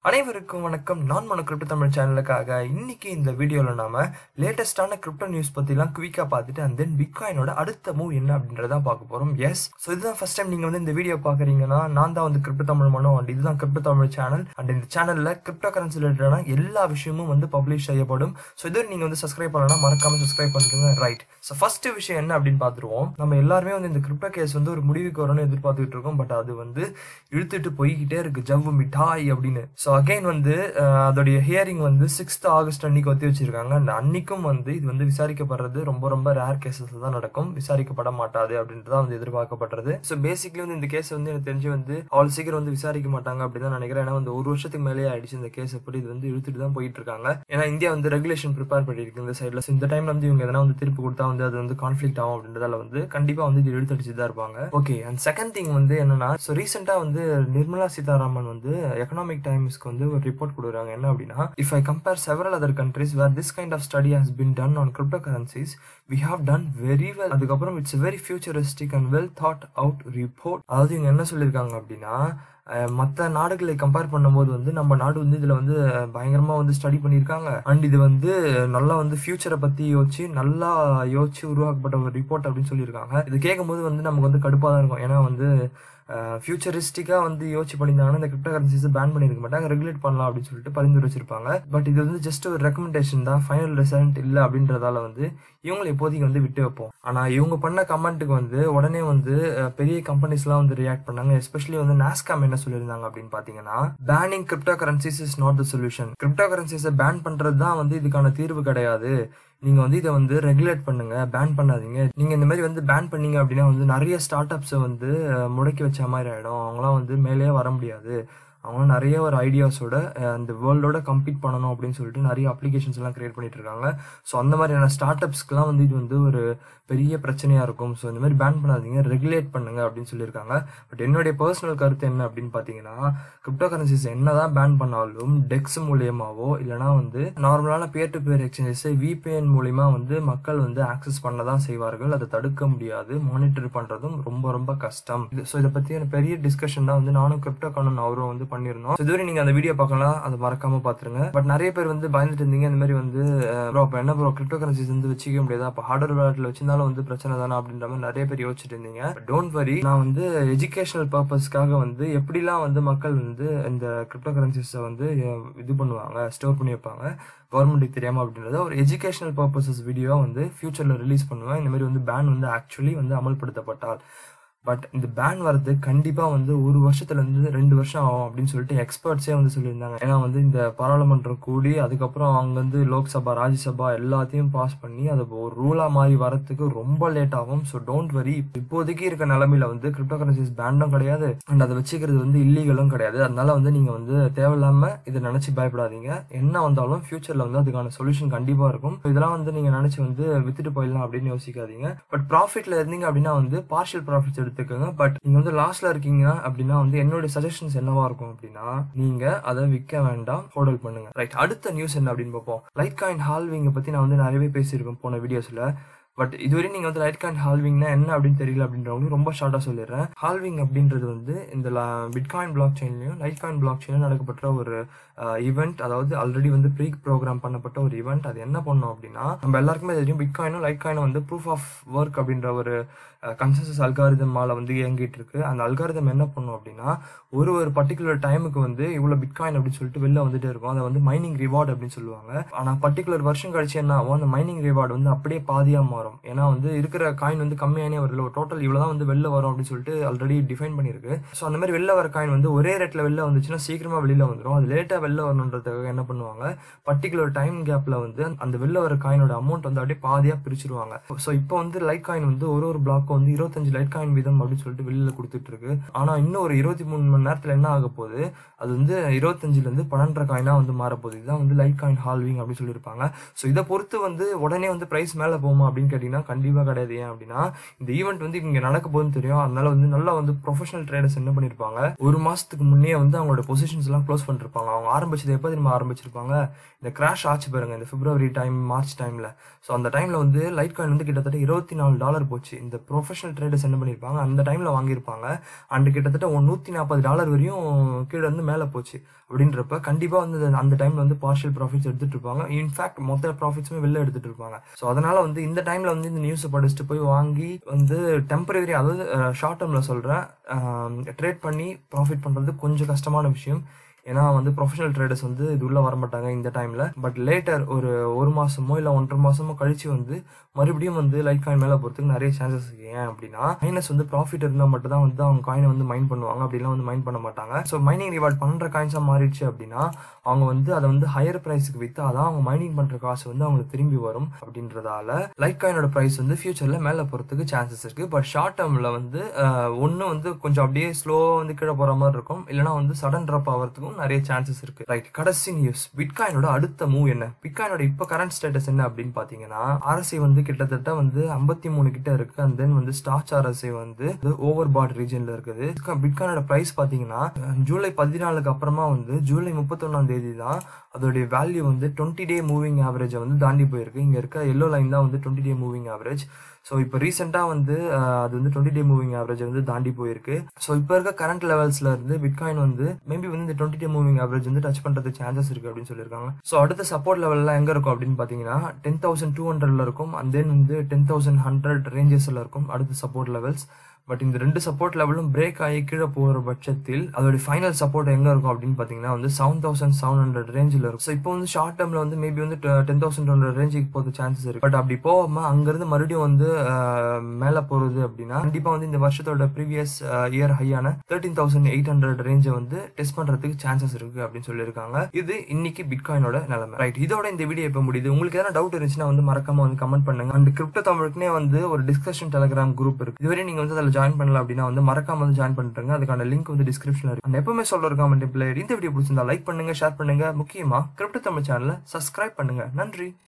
அனைவருக்கும் வணக்கம் நான் மனு கிரிப்டோ தமிழ் சேனலுக்காக இன்னைக்கு இந்த வீடியோவில் நாம லேட்டஸ்டான கிரிப்டோ நியூஸ் பற்றிலாம் குவிக்காக பார்த்துட்டு அண்ட் தென் பிட்காயினோட அடுத்த மூவ் என்ன அப்படின்றத பார்க்க போகிறோம் எஸ் ஸோ இதுதான் ஃபர்ஸ்ட் டைம் நீங்கள் வந்து இந்த வீடியோ பார்க்குறீங்கன்னா நான் தான் வந்து கிரிப்டோ தமிழ் மனோ அண்ட் இதுதான் கிரிப்டோ தமிழ் சேனல் அண்ட் இந்த சேனலில் கிரிப்டோ கரன்சி ரிலேட்டடான எல்லா விஷயமும் வந்து பப்ளிஷ் செய்யப்படும் ஸோ இது நீங்கள் வந்து சப்ஸ்கிரைப் பண்ணலாம் மறக்காம சப்ஸ்கிரைப் பண்ணுங்க ரைட் ஸோ ஃபர்ஸ்ட் விஷயம் என்ன அப்படின்னு பார்த்துருவோம் நம்ம எல்லாருமே வந்து இந்த கிரிப்டோ கேஸ் வந்து ஒரு முடிவுக்கு வரும்னு எதிர்பார்த்துட்டு இருக்கோம் பட் அது வந்து இழுத்துட்டு போய்கிட்டே இருக்கு ஜவ்வு மிட்டாய் அப்படின்னு ஸோ அகைன் வந்து அஹ், அதோடைய ஹியரிங் வந்து சிக்ஸ்த் ஆகஸ்ட் அன்னைக்கு ஒத்தி வச்சிருக்காங்க அந்த அன்னைக்கும் வந்து இது வந்து விசாரிக்கப்படுறது ரொம்ப ரொம்ப ரேர் கேசஸ் தான் நடக்கும் விசாரிக்கப்பட மாட்டாது அப்படின்றது தான் வந்து எதிர்பார்க்கப்படுறது ஸோ பேசிக்லி வந்து இந்த கேஸ் வந்து எனக்கு தெரிஞ்சு வந்து அவ்வளோ சீக்கிரம் வந்து விசாரிக்க மாட்டாங்க அப்படின்னு தான் நினைக்கிறேன் ஏன்னா வந்து ஒரு வருஷத்துக்கு மேலேயே ஆயிடுச்சு இந்த கேஸ் எப்படி இது வந்து இழுத்துட்டு தான் போயிட்டு இருக்காங்க ஏன்னா இந்தியா வந்து ரெகுலேஷன் ப்ரிப்பேர் பண்ணியிருக்கு இந்த சைடில் இந்த டைம்ல வந்து இவங்க எதனா வந்து திருப்பி கொடுத்தா வந்து அது வந்து கான்ஃபிளிக் ஆகும் அப்படின்றதால வந்து கண்டிப்பா வந்து இது இழுத்தடிச்சு தான் இருப்பாங்க ஓகே அண்ட் செகண்ட் திங் வந்து என்னன்னா ஸோ ரீசெண்டாக வந்து நிர்மலா சீதாராமன் வந்து எக்கனாமிக் டைம்ஸ்க்கு வந்து ஒரு ரிப்போர்ட் கொடுக்குறாங்க என்ன அப்படின்னா if I compare several other countries where this kind of study has been done on crypto currencies we have done very well அதுக்கப்புறம் it's very futuristic and well thought out report அதாவது இவங்க என்ன சொல்லியிருக்காங்க அப்படின்னா மற்ற நாடுகளை கம்பேர் பண்ணும்போது வந்து நம்ம நாடு வந்து இதில் வந்து அஹ், பயங்கரமா வந்து ஸ்டடி பண்ணியிருக்காங்க அண்ட் இது வந்து நல்லா வந்து ஃபியூச்சரை பற்றி யோசிச்சு நல்லா யோசிச்சு உருவாக்கப்பட்ட ஒரு ரிப்போர்ட் அப்படின்னு சொல்லியிருக்காங்க இது கேட்கும்போது வந்து நமக்கு வந்து கடுப்பாக தான் இருக்கும் ஏன்னா வந்து ஃபியூச்சரிஸ்டிக்காக வந்து யோசிச்சு பண்ணியிருந்தாங்கன்னா இந்த கிரிப்டோ கரன்சிஸ் பேன் பண்ணியிருக்க மாட்டாங்க ரெகுலேட் பண்ணலாம் அப்படின்னு சொல்லிட்டு பரிந்துரை வச்சிருப்பாங்க பட் இது வந்து ஜஸ்ட் ஒரு ரெக்கமெண்டேஷன் தான் ஃபைனல் ரிசல்ட் இல்லை அப்படின்றதால வந்து இவங்களை இப்போதைக்கு வந்து விட்டு வைப்போம் ஆனால் இவங்க பண்ண கமெண்ட்டுக்கு வந்து உடனே வந்து அஹ், பெரிய கம்பெனிஸ்லாம் வந்து ரியாக்ட் பண்ணாங்க எஸ்பெஷலி வந்து நாஸ்காம் என்ன சொல்லியிருந்தாங்க அப்படின்னு பார்த்தீங்கன்னா banning crypto currencies is not the solution crypto கரன்சிஸை பேன் பண்ணுறது தான் வந்து இதுக்கான தீர்வு கிடையாது நீங்க வந்து இதை வந்து ரெகுலேட் பண்ணுங்க பேன் பண்ணாதீங்க நீங்க இந்த மாதிரி வந்து பேன் பண்ணீங்க அப்படின்னா வந்து நிறைய ஸ்டார்ட் அப்ஸை வந்து அஹ், முடக்கி வச்ச மாதிரி ஆயிடும் அவங்களாம் வந்து மேலேயே வர முடியாது அவங்க நிறைய ஒரு ஐடியாஸோட அந்த வேர்ல்டோட கம்பீட் பண்ணணும் அப்படின்னு சொல்லிட்டு நிறைய அப்ளிகேஷன்ஸ் எல்லாம் கிரியேட் பண்ணிட்டு இருக்காங்க ஸோ அந்த மாதிரியான ஸ்டார்ட் அப்ஸ்க்குலாம் வந்து இது வந்து ஒரு பெரிய பிரச்சனையா இருக்கும் ஸோ இந்த மாதிரி பேன் பண்ணாதீங்க ரெகுலேட் பண்ணுங்க அப்படின்னு சொல்லியிருக்காங்க பட் என்னுடைய பர்சனல் கருத்து என்ன அப்படின்னு பார்த்தீங்கன்னா கிரிப்டோ கரன்சிஸ் என்னதான் பேன் பண்ணாலும் டெக்ஸ் மூலியமாவோ இல்லைனா வந்து நார்மலான பேர் டு பேர் எக்ஸ்சேஞ்சஸ் விபிஎன் மூலியமா வந்து மக்கள் வந்து ஆக்சஸ் பண்ண தான் செய்வார்கள் அதை தடுக்க முடியாது மானிட்டர் பண்றதும் ரொம்ப ரொம்ப கஷ்டம் இது ஸோ இதை பற்றியான பெரிய டிஸ்கஷன் தான் வந்து நானும் கிரிப்டோ கானன் அவரும் வந்து பண்ணியிருந்தோம் So, இதுவரை நீங்க அந்த வீடியோ பார்க்கலாம் அதை மறக்காம பாத்துருங்க பட் நிறைய பேர் வந்து பயந்துட்டு இருந்தீங்க இந்த மாதிரி வந்து ப்ரோ அப்போ என்ன ப்ரோ கிரிப்டோ கரன்சிஸ் வந்து வச்சுக்க முடியாதா அப்போ ஹார்ட்வேர் வேலட்ல வச்சிருந்தாலும் வந்து பிரச்சனை தானே அப்படின்ற மாதிரி நிறைய பேர் யோசிச்சுட்டு இருந்தீங்க டோன்ட் வரி நான் வந்து எஜுகேஷனல் பர்பஸ்க்காக வந்து எப்படிலாம் வந்து மக்கள் வந்து இந்த கிரிப்டோ கரன்சிஸை வந்து அஹ், இது பண்ணுவாங்க ஸ்டோர் பண்ணி வைப்பாங்க கவர்மெண்ட்டுக்கு தெரியாம அப்படின்றத ஒரு எஜுகேஷனல் பர்பஸஸ் வீடியோ வந்து ஃபியூச்சர்ல ரிலீஸ் பண்ணுவேன் இந்த மாதிரி வந்து பேன் வந்து ஆக்சுவலி வந்து அமல்படுத்தப்பட்டால் பட் இந்த பேன் வரது கண்டிப்பா வந்து ஒரு வருஷத்துல இருந்து ரெண்டு வருஷம் ஆகும் அப்படின்னு சொல்லிட்டு எக்ஸ்பர்ட்ஸே வந்து சொல்லியிருந்தாங்க ஏன்னா வந்து இந்த பாராளுமன்றம் கூடி அதுக்கப்புறம் அவங்க வந்து லோக்சபா ராஜ்யசபா எல்லாத்தையும் பாஸ் பண்ணி அது ஒரு ரூலா மாதிரி வரத்துக்கு ரொம்ப லேட் ஆகும் ஸோ டோன்ட் வரி இப்போதைக்கு இருக்க நிலமையில வந்து கிரிப்டோ கரன்சிஸ் பேண்டும் கிடையாது அண்ட் அதை வச்சுக்கிறது வந்து இல்லீகலும் கிடையாது அதனால வந்து நீங்க வந்து தேவையில்லாம இதை நினைச்சு பயப்படாதீங்க என்ன வந்தாலும் ஃபியூச்சர்ல வந்து அதுக்கான சொல்யூஷன் கண்டிப்பா இருக்கும் இதெல்லாம் வந்து நீங்க நினைச்சு வந்து வித்துட்டு போயிடலாம் அப்படின்னு யோசிக்காதீங்க பட் ப்ராஃபிட்ல இருந்தீங்க அப்படின்னா வந்து பார்ஷியல் ப்ராஃபிட்ஸ் எடுத்துக்கோங்க பட் நீங்க வந்து லாஸ்ட்ல இருக்கீங்க அப்படின்னா வந்து என்னோட சஜஷன்ஸ் என்னவா இருக்கும் அப்படின்னா நீங்க அதை விற்க வேண்டாம் ஹோல்ட் பண்ணுங்க ரைட் அடுத்த நியூஸ் என்ன அப்படின்னு பார்ப்போம் லைட் காயின் ஹால்விங்க பத்தி நான் வந்து நிறையவே பேசியிருப்பேன் போன வீடியோஸ்ல பட் இதுவரை நீங்க வந்து லைட் காயின் ஹால்விங்னா என்ன அப்படின்னு தெரியல அப்படின்றவங்களுக்கு ரொம்ப ஷார்ட்டா சொல்லிடுறேன் ஹால்விங் அப்படின்றது வந்து இந்த பிட்காயின் பிளாக் செயின்லயும் லைட் காயின் பிளாக் செயின்லயும் நடக்கப்பட்ட ஒரு ஈவெண்ட் அதாவது ஆல்ரெடி வந்து ப்ரீ ப்ரோக்ராம் பண்ணப்பட்ட ஒரு ஈவெண்ட் அது என்ன பண்ணோம் அப்படின்னா நம்ம எல்லாருக்குமே தெரியும் பிட்காயினும் லைட் காயினும் வந்து ப்ரூஃப் ஆஃப் ஒர்க் அப்படின்ற ஒரு கன்சன்சஸ் அல்காரிதம் மேல வந்து இயங்கிட்டு இருக்கு அந்த அல்காரிதம் என்ன பண்ணும் அப்படின்னா ஒரு ஒரு பர்டிகுலர் டைமுக்கு வந்து இவ்வளவு பிட்காயின் அப்படின்னு சொல்லிட்டு வெளில வந்துட்டே இருக்கும் அதை வந்து மைனிங் ரிவார்டு அப்படின்னு சொல்லுவாங்க ஆனா பர்டிகுலர் வருஷம் கழிச்சு என்ன ஆகும் அந்த மைனிங் ரிவார்டு வந்து அப்படியே பாதியா மாறும் ஏன்னா வந்து இருக்கிற காயின் வந்து கம்மியானே வரல ஒரு டோட்டல் இவ்வளவுதான் வந்து வெளில வரும் அப்படின்னு சொல்லிட்டு ஆல்ரெடி டிஃபைன் பண்ணிருக்கு ஸோ அந்த மாதிரி வெளில வர காயின் வந்து ஒரே ரேட்ல வெளில வந்துச்சுன்னா சீக்கிரமா வெளியில வந்துடும் அது லேட்டா வெளில வரணுன்றதுக்காக என்ன பண்ணுவாங்க பர்டிகுலர் டைம் கேப்ல வந்து அந்த வெளில வர காயினோட அமௌண்ட் வந்து அப்படியே பாதியா பிரிச்சிருவாங்க ஸோ இப்போ வந்து லைட் காயின் வந்து ஒரு ஒரு பிளாக் வந்து இருபத்தஞ்சு லைட் காயின் வீதம் அப்படின்னு சொல்லிட்டு வெளியில கொடுத்துட்டு இருக்கு ஆனா இன்னும் ஒரு இருபத்தி மூணு மணி நேரத்துல என்ன ஆக போகுது அது வந்து இருபத்தஞ்சுல இருந்து பன்னெண்டரை காயினா வந்து மாறப்போகுது இதுதான் வந்து லைட் காயின் ஹால்விங் அப்படின்னு சொல்லியிருப்பாங்க ஸோ இதை பொறுத்து வந்து உடனே வந்து பிரைஸ் மேல போகுமா அப்படின்னு கேட்டிங்கன்னா கண்டிப்பாக கிடையாது ஏன் அப்படின்னா இந்த ஈவெண்ட் வந்து இங்கே நடக்க போகுதுன்னு தெரியும் அதனால வந்து நல்லா வந்து ப்ரொஃபஷனல் ட்ரேடர்ஸ் என்ன பண்ணியிருப்பாங்க ஒரு மாதத்துக்கு முன்னே வந்து அவங்களோட பொசிஷன்ஸ் எல்லாம் க்ளோஸ் பண்ணிருப்பாங்க அவங்க ஆரம்பிச்சது எப்போ திரும்ப ஆரம்பிச்சிருப்பாங்க இந்த கிராஷ் ஆச்சு பாருங்க இந்த பிப்ரவரி டைம் மார்ச் டைமில் ஸோ அந்த டைமில் வந்து லைட் காயின் வந்து கிட்டத்தட்ட இருபத்தி நாலு டாலர் போச்சு இந்த ப்ரொஃபஷனல் ட்ரேடர்ஸ் என்ன பண்ணியிருப்பாங்க அந்த டைமில் வாங்கியிருப்பாங்க அண்ட் கிட்டத்தட்ட ஒரு நூற்றி நாற்பது டாலர் வரையும் கீழே வந்து மேலே போச்சு அப்படின்றப்ப கண்டிப்பாக வந்து அந்த டைமில் வந்து பார்ஷியல் ப்ராஃபிட்ஸ் எடுத்துகிட்டு இருப்பாங்க இன்ஃபேக்ட் மொத்த ப்ராஃபிட்ஸுமே வெளில எடுத்துகிட்டு இருப்பாங்க ஸோ அதனால் வந்து இந்த டைமில் வந்து இந்த நியூஸை படிச்சுட்டு போய் வாங்கி வந்து டெம்பரரி அதாவது ஷார்ட் டேர்மில் சொல்கிறேன் ட்ரேட் பண்ணி ப்ராஃபிட் பண்ணுறது கொஞ்சம் கஷ்டமான விஷயம் ஏன்னா வந்து ப்ரொஃபஷனல் ட்ரேடர்ஸ் வந்து இது உள்ளே வர மாட்டாங்க இந்த டைமில் பட் லேட்டர் ஒரு ஒரு மாதமோ இல்லை ஒன்றரை மாதமோ கழிச்சு வந்து மறுபடியும் வந்து லைட் காயின் மேலே போகிறதுக்கு நிறைய சான்சஸ் இருக்கு ஏன் அப்படின்னா மைனஸ் வந்து ப்ராஃபிட் இருந்தால் மட்டும் தான் வந்து அவங்க காயினை வந்து மைன் பண்ணுவாங்க அப்படிலாம் வந்து மைன் பண்ண மாட்டாங்க ஸோ மைனிங் ரிவார்ட் பண்ணுற காயின்ஸாக மாறிடுச்சு அப்படின்னா அவங்க வந்து அதை வந்து ஹையர் ப்ரைஸுக்கு விற்று அதான் அவங்க மைனிங் பண்ணுற காசு வந்து அவங்களுக்கு திரும்பி வரும் அப்படின்றதால லைட் காயினோட ப்ரைஸ் வந்து ஃபியூச்சரில் மேலே போகிறதுக்கு சான்சஸ் இருக்குது பட் ஷார்ட் டேர்மில் வந்து ஒன்று வந்து கொஞ்சம் அப்படியே ஸ்லோவாக வந்து கீழே போகிற மாதிரி இருக்கும் இல்லைனா வந்து சடன் ட்ராப் ஆகிறதுக்கும் நிறைய சான்சஸ் இருக்குது ரைட் கடைசி நியூஸ் பிட்காயினோட அடுத்த மூவ் என்ன பிட்காயினோட இப்போ கரண்ட் ஸ்டேட்டஸ் என்ன அப்படின்னு பார்த்தீங்கன்னா அரசை வந்து கிட்டத்தட்ட வந்து ஐம்பத்தி மூணு கிட்ட இருக்கு அண்ட் தென் வந்து ஸ்டாச் அரசை வந்து ஓவர் பாட் ரீஜன்ல இருக்குது பிட்காயினோட ப்ரைஸ் பார்த்தீங்கன்னா ஜூலை பதினாலுக்கு அப்புறமா வந்து ஜூலை முப்பத்தொன்னாம் தேதி தான் அதோடைய வேல்யூ வந்து டுவெண்ட்டி டே மூவிங் ஆவரேஜை வந்து தாண்டி போயிருக்கு இங்கே இருக்க எல்லோ லைன் தான் வந்து twenty day moving average so இப்போ ரீசெண்டாக வந்து அது வந்து டுவெண்ட்டி டே மூவிங் ஆவரேஜ் வந்து தாண்டி போயிருக்கு ஸோ இப்போ இருக்க கரண்ட் லெவல்ஸ்ல இருந்து பிட்காயின் வந்து மேபி வந்து இந்த டுவெண்ட்டி டே மூவிங் ஆவரேஜ் வந்து டச் பண்ணுறது சான்சஸ் இருக்கு அப்படின்னு சொல்லியிருக்காங்க ஸோ அடுத்த சப்போர்ட் லெவல்லாம் எங்கே இருக்கும் அப்படின்னு பார்த்தீங்கன்னா டென் தௌசண்ட் டூ ஹண்ட்ரட்ல இருக்கும் அண்ட் தென் வந்து டென் தௌசண்ட் ஹண்ட்ரட் ரேஞ்சஸ்ல இருக்கும் அடுத்த சப்போர்ட் லெவல்ஸ் பட் இந்த ரெண்டு சப்போர்ட் லெவலும் பிரேக் ஆகி கீழே போகிற பட்சத்தில் அதோட ஃபைனல் சப்போர்ட் எங்கே இருக்கும் அப்படின்னு பார்த்தீங்கன்னா வந்து செவன் தௌசண்ட் செவன் ஹண்ட்ரட் ரேஞ்சில் இருக்கும் ஸோ இப்போ வந்து ஷார்ட் டேர்மில் வந்து மேபி வந்து டென் தௌசண்ட் ஹண்ட்ரட் ரேஞ்சுக்கு போகிற சான்சஸ் இருக்கு பட் அப்படி போகாமல் அங்கேருந்து மறுபடியும் வந்து மேலே போகிறது அப்படின்னா கண்டிப்பாக வந்து இந்த வருஷத்தோட ப்ரீவியஸ் இயர் ஹையான தேர்ட்டீன் தௌசண்ட் எயிட் ஹண்ட்ரட் ரேஞ்சை வந்து டெஸ்ட் பண்ணுறதுக்கு சான்சஸ் இருக்கு அப்படின்னு சொல்லியிருக்காங்க இது இன்னைக்கு பிட்காயினோட நிலைமை ரைட் இதோட இந்த வீடியோ இப்போ முடியுது உங்களுக்கு எதனா டவுட் இருந்துச்சுன்னா வந்து மறக்காம வந்து கமெண்ட் பண்ணுங்க அண்ட் கிரிப்டோ தமிழுக்குனே வந்து ஒரு டிஸ்கஷன் டெலிகிராம் குரூப் இருக்கு இதுவரை நீங்க வந்து அதில் ஜாயின் பண்ணல அப்படின்னா வந்து மறக்காம வந்து ஜாயின் பண்ணிட்டுருங்க அதுக்கான லிங்க் வந்து டிஸ்கிரிப்ஷன்ல இருக்கு அண்ட் எப்பவுமே சொல்ற ஒரு காமெண்ட் பிளேயர் இந்த வீடியோ பிடிச்சிருந்தா லைக் பண்ணுங்க ஷேர் பண்ணுங்க முக்கியமா கிரிப்டோ தமிழ் சேனலை சப்ஸ்கிரைப் பண்ணுங்க நன்றி